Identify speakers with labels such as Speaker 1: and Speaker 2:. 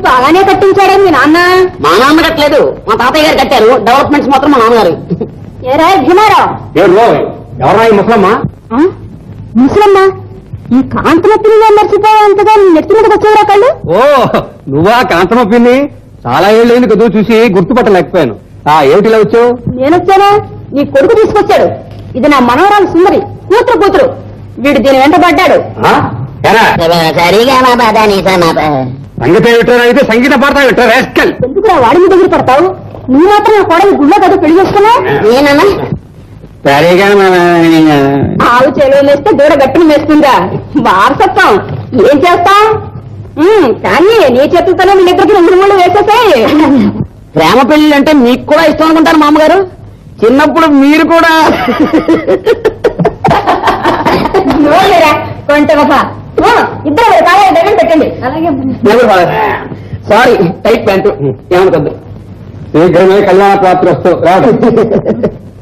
Speaker 1: బాగానే కట్టించాడే మీ నాన్న
Speaker 2: మా నాన్న కట్టలేదు మా తాతయ్య గారు కట్టారు డెవలప్మెంట్స్ మాత్రం మా నాన్నగారు
Speaker 1: ఏరా భీమారావు
Speaker 3: ఎవరా ఈ ముసలమ్మా
Speaker 1: ఆ? ముసలమ్మ ఈ కాంతమ పిల్లలు మర్చిపోయేంతగా నీ నెత్తి మీదకి వచ్చేవరా కళ్ళు
Speaker 3: ఓ నువ్వా కాంతమ్మ పిన్ని చాలా ఏళ్ళైంది కదూ చూసి గుర్తుపట్టలేకపోయాను ఆ ఏమిటి ఇలా వచ్చావు
Speaker 1: నేనొచ్చానా నీ కొడుకు తీసుకొచ్చాడు ఇది నా మనవరాలు సుందరి కూతురు కూతురు వీడు దీని వెంట పడ్డాడు
Speaker 3: ఆ? ఏరా,
Speaker 2: సరిగా మా బాధ నీ
Speaker 3: సంగీతం ఏమిటో అయితే సంగీత పాడతా ఏమిటో రాస్కల్
Speaker 1: ఎందుకురా వాడి మీద దగ్గర పడతావు నువ్వు మాత్రం నా కోడలు గుళ్ళో కదా పెళ్లి చేసుకున్నావు
Speaker 2: నేనన్నా
Speaker 3: సరిగా
Speaker 1: ఆవు చెరువు వేస్తే దూడ గట్టిని వేస్తుందా వారసత్వం ఏం చేస్తాం ఉమ్, కానీ నీ చేతులతోనే మీ దగ్గరికి రెండు మూడు వేసేసాయి
Speaker 2: ప్రేమ పెళ్లి అంటే మీకు కూడా ఇష్టం అనుకుంటారు మామగారు చిన్నప్పుడు మీరు కూడా
Speaker 1: నోరులేరా, కొంట గొప్ప. ఓ, ఇద్దరు కాలేజ్ దగ్గర పెట్టండి అలాగే
Speaker 3: సారీ టైట్ ప్యాంటు ఏమనుకోద్దు శీఘ్రమే కళ్యాణ పాత్ర వస్తూ రాదు